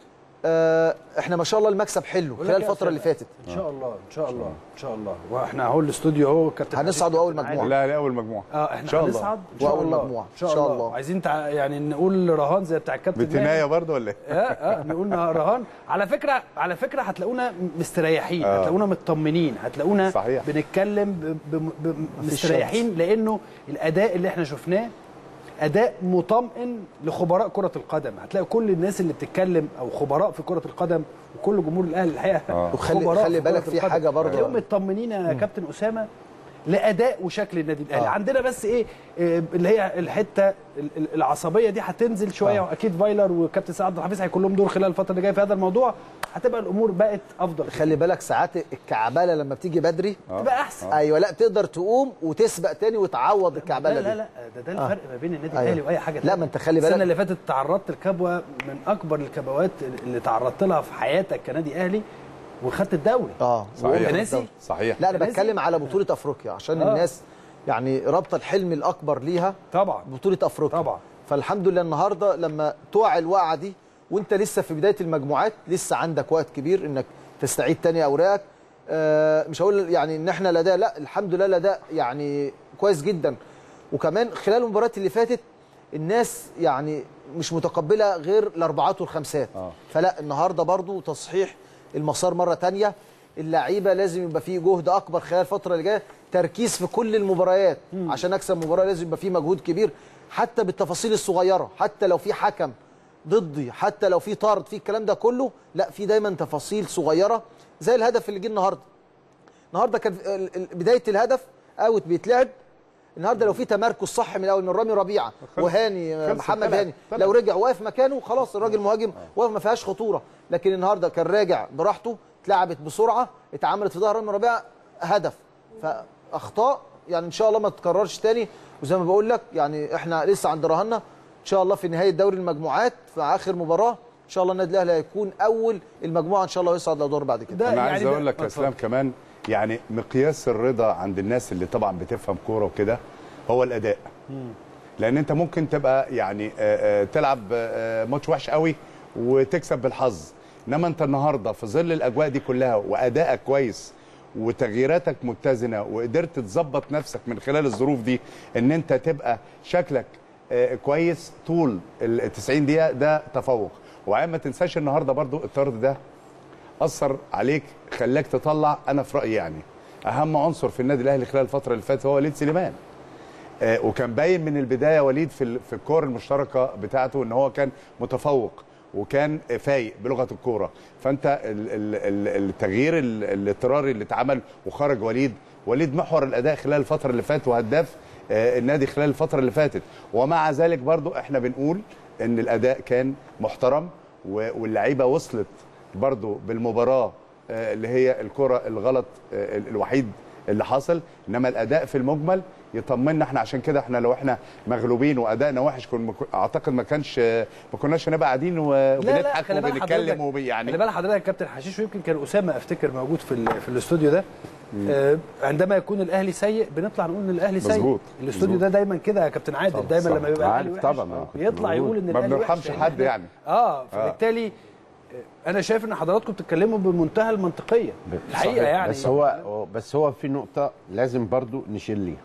آه، احنا ما شاء الله المكسب حلو بقول خلال لك يا الفتره اللي أستاذ، فاتت ان شاء الله ان شاء الله ان شاء الله واحنا اهو الاستوديو اهو كابتن هنصعدوا أول كابتن مجموعة. عادل. لا لا اول مجموعه اه احنا ان شاء الله هنصعد ان شاء وأول الله مجموعة. ان شاء الله, عايزين تع... يعني نقول رهان زي بتاع الكابتن ماهر. بالتنايه برضه ولا ايه؟ اه اه نقول رهان على فكره على فكره هتلاقونا مستريحين آه. هتلاقونا مطمنين هتلاقونا صحيح. بنتكلم ب... ب... ب... مفيش مستريحين لانه الاداء اللي احنا شفناه اداء مطمئن لخبراء كره القدم هتلاقي كل الناس اللي بتتكلم او خبراء في كره القدم وكل جمهور الاهلي الحقيقه آه. وخلي- خبراء خلي في بالك كرة في القدم. حاجة برضه. هتلاقيهم مطمنين يا كابتن اسامه لاداء وشكل النادي الاهلي آه. عندنا بس ايه آه، اللي هي الحته ال- ال- العصبيه دي هتنزل شويه آه. واكيد فايلر وكابتن سعد عبد الحفيظ هيكون لهم دور خلال الفتره اللي جايه في هذا الموضوع هتبقى الامور بقت افضل خلي بالك ساعات الكعبله لما بتيجي بدري تبقى احسن ايوه لا تقدر تقوم وتسبق تاني وتعوض الكعبله لا دي لا لا ده ده الفرق ما بين النادي أيوة. الاهلي واي حاجه لا، تانية. ما أنت خلي بالك- السنه اللي فاتت تعرضت لكبوه من اكبر الكبوات اللي تعرضت لها في حياتك كنادي اهلي وخدت الدوري اه صحيح أنت ناسي؟ صحيح لا انا نازل؟ بتكلم على بطوله افريقيا عشان آه. الناس يعني رابطه الحلم الاكبر ليها طبعا بطوله افريقيا طبعا. فالحمد لله النهارده لما تقع الوقعه دي وانت لسه في بدايه المجموعات لسه عندك وقت كبير انك تستعيد تاني اوراقك آه مش هقول يعني ان احنا الاداء لا الحمد لله الاداء يعني كويس جدا وكمان خلال المباريات اللي فاتت الناس يعني مش متقبله غير الاربعات والخمسات آه. فلا النهارده برضو تصحيح المسار مره تانية اللعيبه لازم يبقى فيه جهد اكبر خلال الفتره اللي جايه تركيز في كل المباريات عشان اكسب مباراه لازم يبقى فيه مجهود كبير حتى بالتفاصيل الصغيره حتى لو في حكم ضدي حتى لو في طرد في الكلام ده كله لا في دايما تفاصيل صغيره زي الهدف اللي جه النهارده النهارده كان ال- ال- بدايه الهدف اوت بيتلعب النهارده لو في تمركز صح من الاول من رامي ربيعه وهاني خلص، محمد طلع- هاني طلع. لو رجع واقف مكانه خلاص الراجل مهاجم واقف ما فيهاش خطوره لكن النهارده كان راجع براحته اتلعبت بسرعه اتعملت في ظهر رامي ربيعه هدف فاخطاء يعني ان شاء الله ما تتكررش تاني وزي ما بقول لك يعني احنا لسه عند رهنا ان شاء الله في نهايه دوري المجموعات في اخر مباراه ان شاء الله النادي الاهلي هيكون اول المجموعه ان شاء الله ويصعد لدور بعد كده ده انا يعني عايز ده- اقول لك يا اتفضل. اسلام كمان يعني مقياس الرضا عند الناس اللي طبعا بتفهم كوره وكده هو الاداء لان انت ممكن تبقى يعني آه، آه، تلعب آه، ماتش وحش قوي وتكسب بالحظ انما انت النهارده في ظل الاجواء دي كلها وادائك كويس وتغييراتك متزنه وقدرت تظبط نفسك من خلال الظروف دي ان انت تبقى شكلك آه، كويس طول ال 90 دقيقه ده تفوق وعين ما تنساش النهارده برضو الطرد ده اثر عليك خلاك تطلع انا في رايي يعني اهم عنصر في النادي الاهلي خلال الفتره اللي فاتت هو وليد سليمان آه، وكان باين من البدايه وليد في ال- في الكور المشتركه بتاعته ان هو كان متفوق وكان فايق بلغه الكوره فانت ال- ال- ال- التغيير ال- الاضطراري اللي اتعمل وخرج وليد وليد محور الاداء خلال الفتره اللي فاتت وهداف آه، النادي خلال الفتره اللي فاتت ومع ذلك برضو احنا بنقول ان الاداء كان محترم و- واللعيبه وصلت برضو بالمباراه آه، اللي هي الكره الغلط آه، الوحيد اللي حصل انما الاداء في المجمل يطمنا احنا عشان كده احنا لو احنا مغلوبين وادائنا وحش كن اعتقد ما كانش ما كناش هنبقى قاعدين وبنضحك خلي بال وبنتكلم حضرتك- وب- يعني خلي بال حضرتك يا كابتن حشيش ويمكن كان اسامه افتكر موجود في ال- في الاستوديو ده آه عندما يكون الاهلي سيء بنطلع نقول ان الاهلي سيء مظبوط، الاستوديو مظبوط. ده دايما كده يا كابتن عادل طبعا، دايما صح. لما بيبقى الاهلي عارف وحش طبعا، أنا كنت بيطلع موجود. يقول ان ما الاهلي بنرحمش وحش. حد يعني. اه فبالتالي آه، انا شايف ان حضراتكم بتتكلموا بمنتهى المنطقيه الحقيقه صحيح. يعني بس هو بس هو في نقطه لازم برضو نشير ليها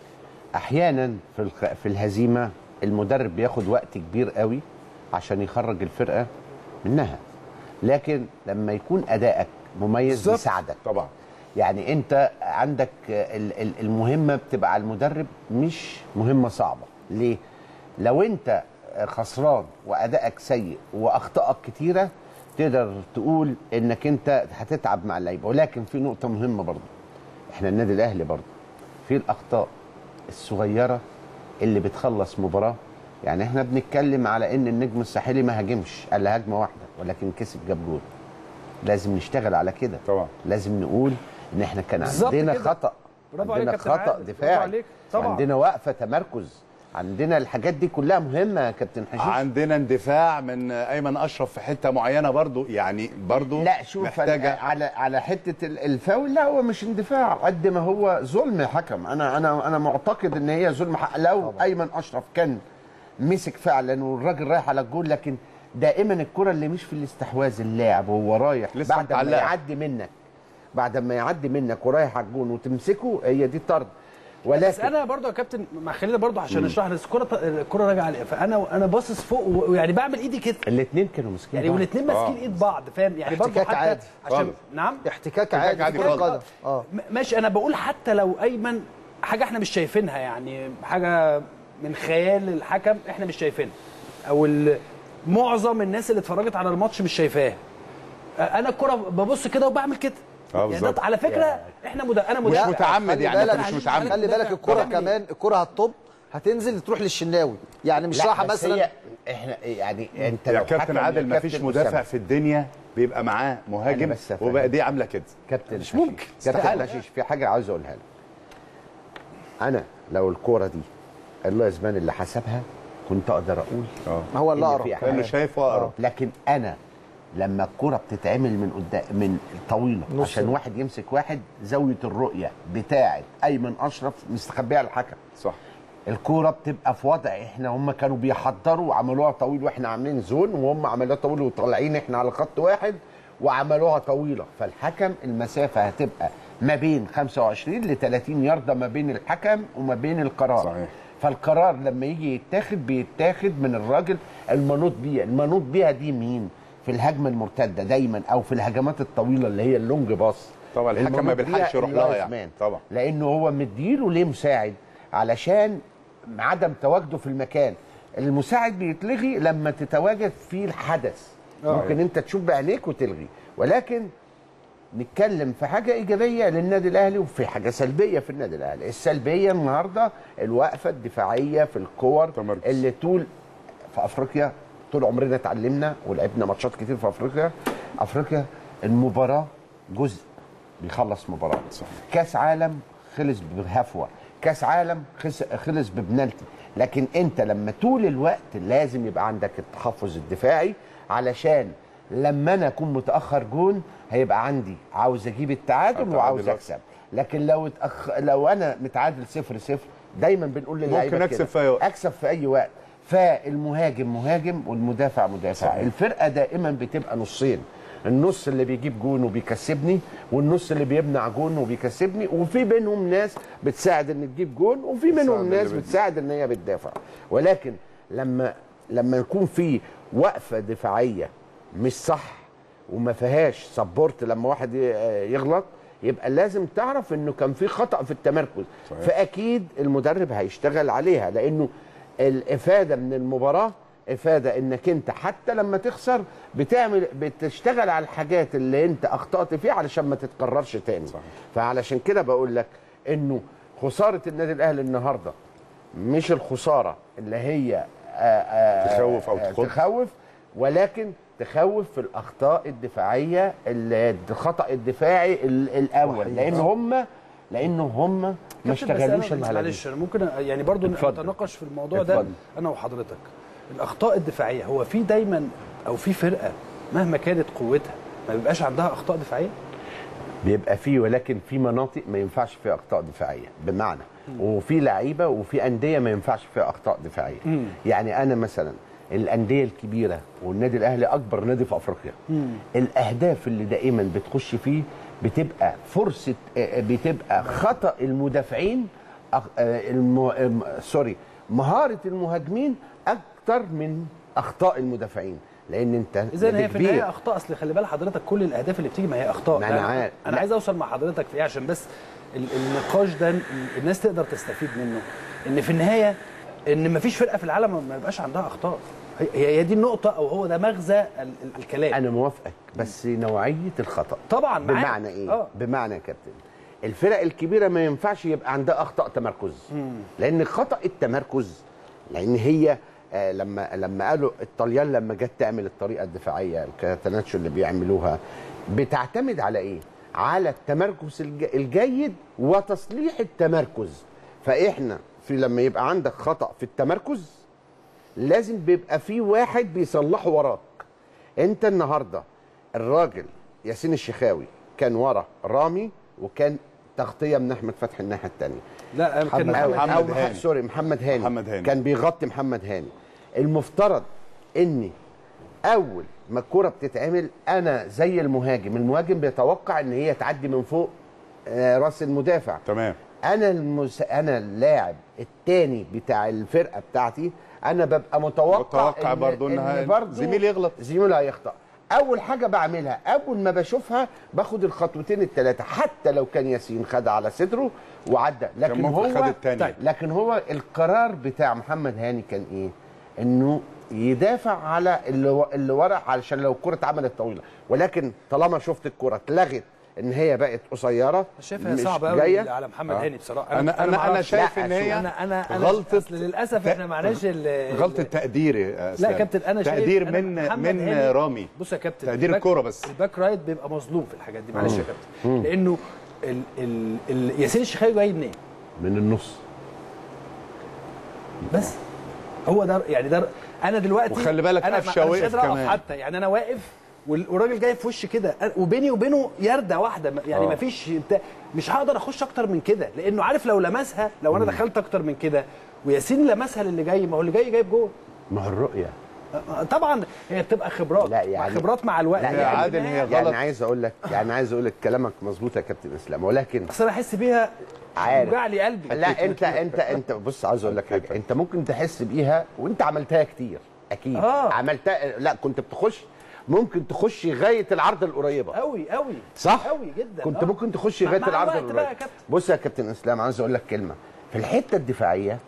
احيانا في الخ... في الهزيمه المدرب بياخد وقت كبير قوي عشان يخرج الفرقه منها لكن لما يكون ادائك مميز بالظبط. بيساعدك طبعا يعني انت عندك ال- ال- المهمه بتبقى على المدرب مش مهمه صعبه ليه لو انت خسران وادائك سيء واخطائك كتيره تقدر تقول انك انت هتتعب مع اللعيبه ولكن في نقطه مهمه برضه احنا النادي الاهلي برضه في الاخطاء الصغيره اللي بتخلص مباراه يعني احنا بنتكلم على ان النجم الساحلي ما هاجمش الا هجمه واحده ولكن كسب جاب جول لازم نشتغل على كده طبعا. لازم نقول ان احنا كان بالظبط عندنا كده. خطا برافو عليك عندنا يا كابتن خطا عادل. برافو دفاعي عليك. طبعا. عندنا وقفه تمركز عندنا الحاجات دي كلها مهمه يا كابتن حشيش عندنا اندفاع من ايمن اشرف في حته معينه برضو يعني برضو لا شوف محتاجه أنا على على حته ال- الفاول لا هو مش اندفاع قد ما هو ظلم حكم انا انا انا معتقد ان هي ظلم حق لو طبعا. ايمن اشرف كان مسك فعلا والراجل رايح على الجول لكن دائما الكره اللي مش في الاستحواذ اللاعب وهو رايح لسه بعد ما متعلقة. يعدي منك بعد ما يعدي منك ورايح على الجون وتمسكه هي دي طرد بس ولكن انا برضو يا كابتن مع خلينا برضو عشان نشرح لك الكره الكره راجعه على فانا انا باصص فوق ويعني بعمل ايدي كده الاثنين كانوا مسكين يعني بعض. والاثنين ماسكين ايد بعض فاهم يعني برضو احتكاك حتى عادي. عشان خالص. نعم احتكاك عادي عادي في كرة خالص. القدم اه م- ماشي انا بقول حتى لو ايمن حاجه احنا مش شايفينها يعني حاجه من خيال الحكم احنا مش شايفينها او ال- معظم الناس اللي اتفرجت على الماتش مش شايفاها أ- انا الكره ببص كده وبعمل كده اه يعني ده بالظبط. على فكره احنا مد... انا مش مدافع. متعمد خلي يعني، انت بالك- مش متعمد. خلي بالك الكرة بعمل إيه؟ كمان الكرة هتطب هتنزل تروح للشناوي يعني مش لا، رايحة بس مثلا هي احنا يعني انت يا لو كابتن حكم عادل يا ما فيش كابتن مدافع أسامة. في الدنيا بيبقى معاه مهاجم أنا بس أفهم. وبقى دي عامله كده كابتن مش حشيش. ممكن. كابتن استحالة. حشيش في حاجه عاوز اقولها لك انا لو الكوره دي الله زمان اللي حسبها كنت اقدر اقول اه ما هو اللي إن أقرب في لانه حاجة. شايف اقرب لكن انا لما الكرة بتتعمل من قدام من طويله نص. عشان واحد يمسك واحد زاويه الرؤيه بتاعه ايمن اشرف مستخبيه على الحكم صح الكوره بتبقى في وضع احنا هم كانوا بيحضروا وعملوها طويل واحنا عاملين زون وهم عملوها طويل وطالعين احنا على خط واحد وعملوها طويله فالحكم المسافه هتبقى ما بين 25 ل 30 يارده ما بين الحكم وما بين القرار صحيح. فالقرار لما يجي يتاخد بيتاخد من الراجل المنوط بيها المنوط بيها دي مين في الهجمه المرتده دايما او في الهجمات الطويله اللي هي اللونج باص طبعا الحكم ما المنوط بيلحقش بيها يروح لها اللايف يعني. مان. طبعا. لانه هو مديله ليه مساعد علشان عدم تواجده في المكان المساعد بيتلغي لما تتواجد في الحدث ممكن انت تشوف بعينيك وتلغي ولكن نتكلم في حاجه ايجابيه للنادي الاهلي وفي حاجه سلبيه في النادي الاهلي السلبيه النهارده الوقفه الدفاعيه في الكور تمركز. اللي طول في افريقيا طول عمرنا اتعلمنا ولعبنا ماتشات كتير في افريقيا افريقيا المباراه جزء بيخلص مباراه صحيح. كاس عالم خلص بهفوه كاس عالم خس- خلص ببنالتي لكن انت لما طول الوقت لازم يبقى عندك التحفظ الدفاعي علشان لما انا اكون متاخر جون هيبقى عندي عاوز اجيب التعادل التعادل وعاوز أكتر. اكسب لكن لو اتأخ... لو انا متعادل صفر صفر دايما بنقول للعيبه ممكن أكسب كده، في أي وقت. اكسب في اي وقت فالمهاجم مهاجم والمدافع مدافع صحيح. الفرقه دائما بتبقى نصين النص اللي بيجيب جون وبيكسبني والنص اللي بيمنع جون وبيكسبني وفي بينهم ناس بتساعد ان تجيب جون وفي منهم اللي ناس بت- بتساعد ان هي بتدافع ولكن لما لما يكون في وقفه دفاعيه مش صح وما فيهاش سبورت لما واحد ي- يغلط يبقى لازم تعرف انه كان في خطا في التمركز صحيح. فاكيد المدرب هيشتغل عليها لانه الافاده من المباراه افاده انك انت حتى لما تخسر بتعمل بتشتغل على الحاجات اللي انت اخطات فيها علشان ما تتكررش تاني صحيح. فعلشان كده بقول لك انه خساره النادي الاهلي النهارده مش الخساره اللي هي آآ آآ تخوف أو آآ تخض. تخوف ولكن تخوف في الاخطاء الدفاعيه ال- الخطا الدفاعي ال- الاول لان هم لان هم ما كابتن، بس اشتغلوش أنا- اللي على معلش انا ممكن يعني برضو اتفضل. نتناقش في الموضوع ده اتفضل. انا وحضرتك الاخطاء الدفاعيه هو في دايما او في فرقه مهما كانت قوتها ما بيبقاش عندها اخطاء دفاعيه بيبقى فيه ولكن في مناطق ما ينفعش فيها اخطاء دفاعيه بمعنى وفي لعيبه وفي انديه ما ينفعش فيها اخطاء دفاعيه يعني انا مثلا الانديه الكبيره والنادي الاهلي اكبر نادي في افريقيا الاهداف اللي دائما بتخش فيه بتبقى فرصه آه، بتبقى خطا المدافعين أخ- آه، الم... آم، سوري مهاره المهاجمين اكتر من اخطاء المدافعين لان انت اذا نادي هي في كبير. النهايه اخطاء اصل خلي بال حضرتك كل الاهداف اللي بتيجي ما هي اخطاء ما أنا لا، عارف. انا لا. عايز اوصل مع حضرتك في ايه عشان بس ال- النقاش ده الناس تقدر تستفيد منه ان في النهايه ان ما فيش فرقه في العالم ما يبقاش عندها اخطاء هي هي دي النقطه او هو ده مغزى ال- ال- الكلام انا موافقك بس نوعيه الخطا طبعا معاك. بمعنى ايه آه. بمعنى يا كابتن الفرق الكبيره ما ينفعش يبقى عندها اخطاء تمركز لان خطا التمركز لان هي آه لما لما قالوا الطليان لما جت تعمل الطريقه الدفاعيه الكاتاناتشو اللي بيعملوها بتعتمد على ايه على التمركز الج- الجيد وتصليح التمركز فاحنا في لما يبقى عندك خطا في التمركز لازم بيبقى في واحد بيصلحه وراك انت النهارده الراجل ياسين الشخاوي كان ورا رامي وكان تغطيه من احمد فتحي الناحيه الثانيه لا كان محمد- أو, محمد محمد أو هاني. سوري محمد هاني محمد هاني. كان بيغطي محمد هاني المفترض ان اول ما الكره بتتعمل انا زي المهاجم المهاجم بيتوقع ان هي تعدي من فوق آه، راس المدافع تمام انا المس... انا اللاعب الثاني بتاع الفرقه بتاعتي انا ببقى متوقع متوقع برضو إنها برضو زميلي يغلط. زميلي هيخطا اول حاجه بعملها اول ما بشوفها باخد الخطوتين الثلاثه حتى لو كان ياسين خد على صدره وعدى لكن ممكن هو خد التانية. طيب لكن هو القرار بتاع محمد هاني كان ايه انه يدافع على اللي, و... اللي ورا علشان لو الكره اتعملت طويله ولكن طالما شفت الكره اتلغت ان هي بقت قصيره شايفها مش صعبه قوي جاية. على محمد آه. هاني بصراحه انا انا انا معرفش. شايف لا، ان شوف، هي انا انا انا غلطه أصل للاسف احنا معناش ال- غلطه ال- تقدير يا أسلام. لا كابتن انا شايف تقدير أنا من محمد من هاني- رامي بص يا كابتن تقدير الباك- الكرة بس. الباك رايت بيبقى مظلوم في الحاجات دي معلش يا كابتن لانه ال ال ال ياسين الشخاوي جاي منين؟ من النص بس هو ده يعني ده انا دلوقتي وخلي بالك انا قفشة أنا مش وقف قادر أقف كمان. حتى يعني انا واقف وال- والراجل جاي في وشي كده أنا- وبيني وبينه يرده واحده يعني آه. ما فيش بتاع- مش هقدر اخش اكتر من كده لانه عارف لو لمسها لو انا دخلت اكتر من كده وياسين لمسها للي جاي ما هو اللي جاي جايب جول ما هو الرؤيه آه، طبعا هي بتبقى خبرات لا يعني- خبرات مع الوقت لا يا يعني- عادل هي غلط يعني عايز اقول لك يعني عايز اقول لك كلامك مظبوط يا كابتن اسلام ولكن اصل انا احس بيها عارف. وجع لي قلبي لا انت انت انت بص عايز اقول لك حاجه انت ممكن تحس بيها وانت عملتها كتير اكيد آه. عملتها لا كنت بتخش ممكن تخش غايه العرض القريبه قوي قوي صح قوي جدا كنت آه. ممكن تخش مع- لغايه مع العرض الوقت بقى يا القريبه كابتن. بص يا كابتن اسلام عايز اقول لك كلمه في الحته الدفاعيه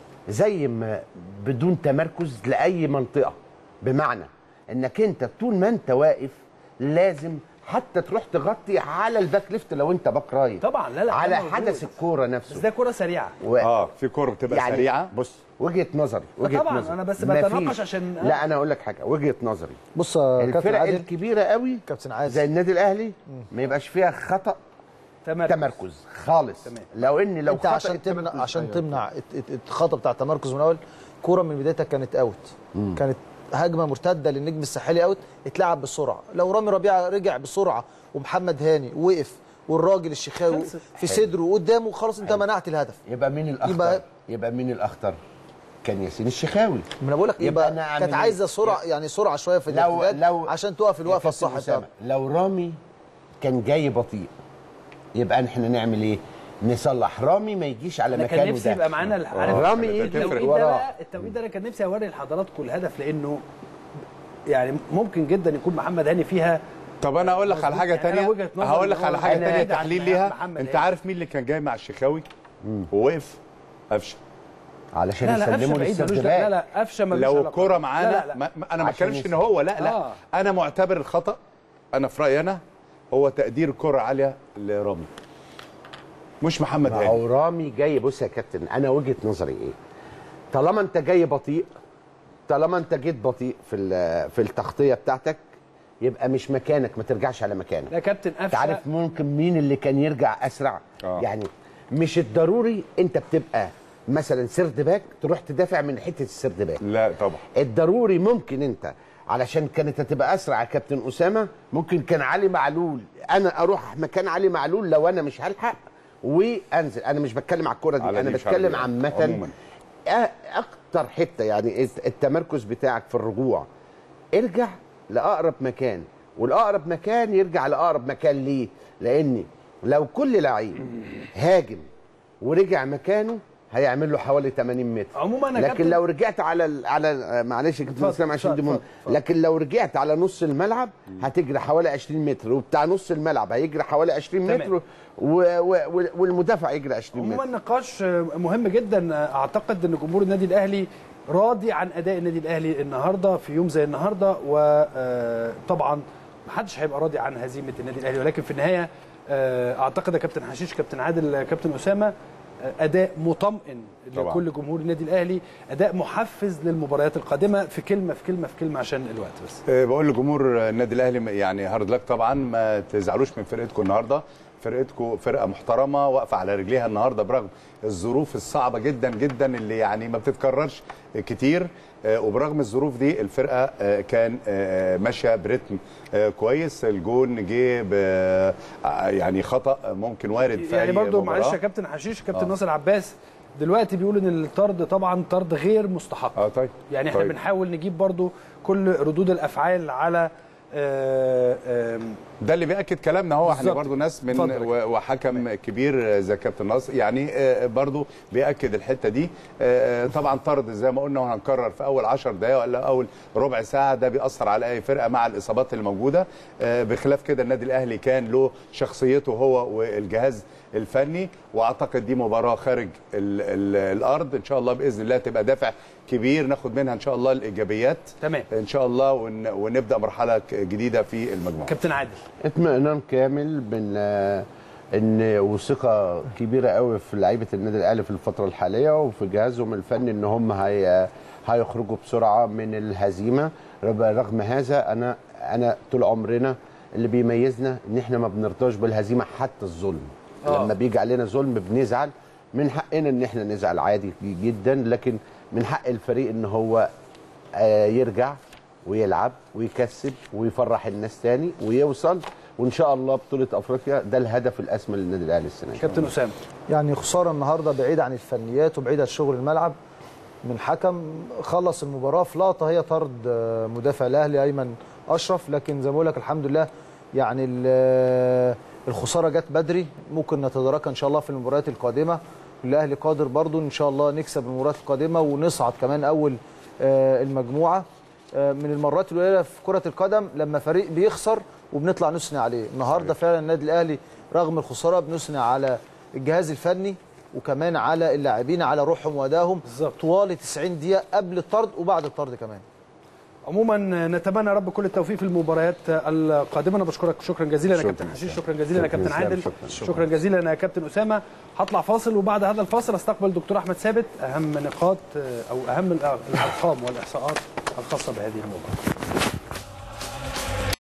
زي ما بدون تمركز لاي منطقه بمعنى انك انت طول ما انت واقف لازم حتى تروح تغطي على الباك ليفت لو انت باك رايت طبعا لا لا على ده موجود. حدث الكوره بس نفسه ده كره سريعه و... اه في كوره بتبقى يعني سريعه بص وجهه نظري وجهه طبعاً، نظري أنا بس مفيش- بتناقش عشان- لا انا اقول لك حاجه وجهه نظري بص يا كابتن الفرق عادل الكبيره قوي كابتن عادل. زي النادي الاهلي ما يبقاش فيها خطا تمركز. تمركز خالص تمام. لو ان لو انت خطأ عشان تمنع التمركز- عشان أيوة. تمنع الت- الت- الخطا بتاع التمركز من الاول كوره من بدايتها كانت اوت كانت هجمه مرتده للنجم الساحلي اوت اتلعب بسرعه لو رامي ربيعه رجع بسرعه ومحمد هاني وقف والراجل الشخاوي خلصت. في صدره قدامه خلاص انت منعت الهدف يبقى مين الاخطر يبقى- يبقى, مين الاخطر كان ياسين الشخاوي ما انا بقول لك يبقى يبقى أنا أعمل كانت إيه؟ عايزه سرعه يعني سرعه شويه في لو الارتداد لو عشان تقف الوقفه يا الصح كابتن أسامة، بتاعته لو رامي كان جاي بطيء يبقى احنا نعمل ايه نصلح رامي ما يجيش على انا مكانه كان نفسي ده يبقى معانا الح- عارف رامي ايه تفرق. التوقيت ده وراه بقى التوقيت ده انا كان نفسي اوري لحضراتكم الهدف لانه يعني ممكن جدا يكون محمد هاني فيها طب انا اقول لك على حاجه يعني أنا تانية وجهة نظري هقول لك إن هو على حاجه أنا تانية بعيد عن تحليل ليها محمد انت هاني. عارف مين اللي كان جاي مع الشخاوي ووقف قفشه علشان لا لا قفشه يسلموا بعيد ملوش للسردباك لا لا قفشه ملوش لو علاقة. الكرة معانا لا لا, لا. ما ما- انا ما عشان بتكلمش ان يسلم. هو لا لا آه. انا معتبر الخطا انا في رايي انا هو تقدير الكرة عاليه لرامي مش محمد ما هاني هو رامي جاي بص يا كابتن انا وجهه نظري ايه طالما انت جاي بطيء طالما انت جيت بطيء في ال- في التغطيه بتاعتك يبقى مش مكانك ما ترجعش على مكانك لا يا كابتن انت قفشه عارف ممكن مين اللي كان يرجع اسرع آه. يعني مش الضروري انت بتبقى مثلا سرد باك تروح تدافع من حته السرد باك لا طبعا الضروري ممكن انت علشان كانت هتبقى اسرع يا كابتن اسامه ممكن كان علي معلول انا اروح مكان علي معلول لو انا مش هلحق وانزل انا مش بتكلم على الكوره دي على انا دي مش بتكلم على دي. عامه عموماً. أ- اكتر حته يعني الت- التمركز بتاعك في الرجوع ارجع لاقرب مكان والاقرب مكان يرجع لاقرب مكان ليه لان لو كل لعيب هاجم ورجع مكانه هيعمل له حوالي 80 متر عموماً يا لكن كابتن- لو رجعت على ال على ال- معلش يا كابتن اتفضل، اسلام عشان دي اتفضل، مهم اتفضل. لكن لو رجعت على نص الملعب هتجري حوالي 20 متر وبتاع نص الملعب هيجري حوالي 20 تمام. متر و و و والمدافع يجري 20 عموما متر نقاش مهم جدا اعتقد ان جمهور النادي الاهلي راضي عن اداء النادي الاهلي النهارده في يوم زي النهارده وطبعا محدش هيبقى راضي عن هزيمه النادي الاهلي ولكن في النهايه آه، اعتقد يا كابتن حشيش كابتن عادل كابتن اسامه آه، اداء مطمئن طبعاً. لكل جمهور النادي الاهلي اداء محفز للمباريات القادمه في كلمه في كلمه في كلمه عشان الوقت بس آه، بقول لجمهور النادي الاهلي يعني هارد لك طبعا ما تزعلوش من فرقتكم النهارده فرقتكم فرقه محترمه واقفه على رجليها النهارده برغم الظروف الصعبه جدا جدا اللي يعني ما بتتكررش كتير آه، وبرغم الظروف دي الفرقه آه، كان آه، ماشيه برتم آه، كويس الجون جه ب- آه، يعني خطا ممكن وارد في يعني أي برضو مباراة. معلش يا كابتن حشيش كابتن آه. ناصر عباس دلوقتي بيقولوا ان الطرد طبعا طرد غير مستحق اه طيب يعني احنا طيب. بنحاول نجيب برضو كل ردود الافعال على آه، آه، ده اللي بياكد كلامنا هو احنا بالظبط. برضو ناس من اتفضل. و- وحكم كبير زي كابتن ناصر يعني آه، برضو بياكد الحته دي آه، طبعا طرد زي ما قلنا وهنكرر في اول 10 دقائق ولا اول ربع ساعه ده بيأثر على اي فرقه مع الاصابات اللي موجوده آه، بخلاف كده النادي الاهلي كان له شخصيته هو والجهاز الفني واعتقد دي مباراه خارج ال ال الارض ان شاء الله باذن الله تبقى دافع كبير ناخد منها ان شاء الله الايجابيات تمام ان شاء الله ون ونبدا مرحله جديده في المجموعه كابتن عادل اطمئنان كامل من آه، ان وثقه كبيره قوي في لعيبه النادي الاهلي في الفتره الحاليه وفي جهازهم الفني ان هم هي هيخرجوا بسرعه من الهزيمه رغم- رغم هذا انا انا طول عمرنا اللي بيميزنا ان احنا ما بنرضاش بالهزيمه حتى الظلم آه. لما بيجي علينا ظلم بنزعل من حقنا ان احنا نزعل عادي جدا لكن من حق الفريق ان هو آه، يرجع ويلعب ويكسب ويفرح الناس تاني ويوصل وان شاء الله بطوله افريقيا ده الهدف الاسمى للنادي الاهلي السنه دي كابتن اسامه يعني خساره النهارده بعيد عن الفنيات وبعيد عن شغل الملعب من حكم خلص المباراه في لقطه هي طرد آه، مدافع الاهلي ايمن اشرف لكن زي ما بقول لك الحمد لله يعني ال- آه، الخساره جت بدري ممكن نتداركها ان شاء الله في المباريات القادمه الاهلي قادر برضو ان شاء الله نكسب المباريات القادمه ونصعد كمان اول آه، المجموعه آه، من المرات القليله في كره القدم لما فريق بيخسر وبنطلع نثني عليه النهارده فعلا النادي الاهلي رغم الخساره بنثني على الجهاز الفني وكمان على اللاعبين على روحهم وادائهم بالظبط. طوال 90 دقيقه قبل الطرد وبعد الطرد كمان عموما نتمنى يا رب كل التوفيق في المباريات القادمه انا بشكرك شكرا جزيلا يا شكراً. كابتن حشيش شكرا جزيلا يا شكراً كابتن إسلام، عادل شكراً. شكرا جزيلا يا كابتن اسامه هطلع فاصل وبعد هذا الفاصل استقبل دكتور احمد ثابت اهم نقاط او اهم الارقام والاحصاءات الخاصه بهذه المباراه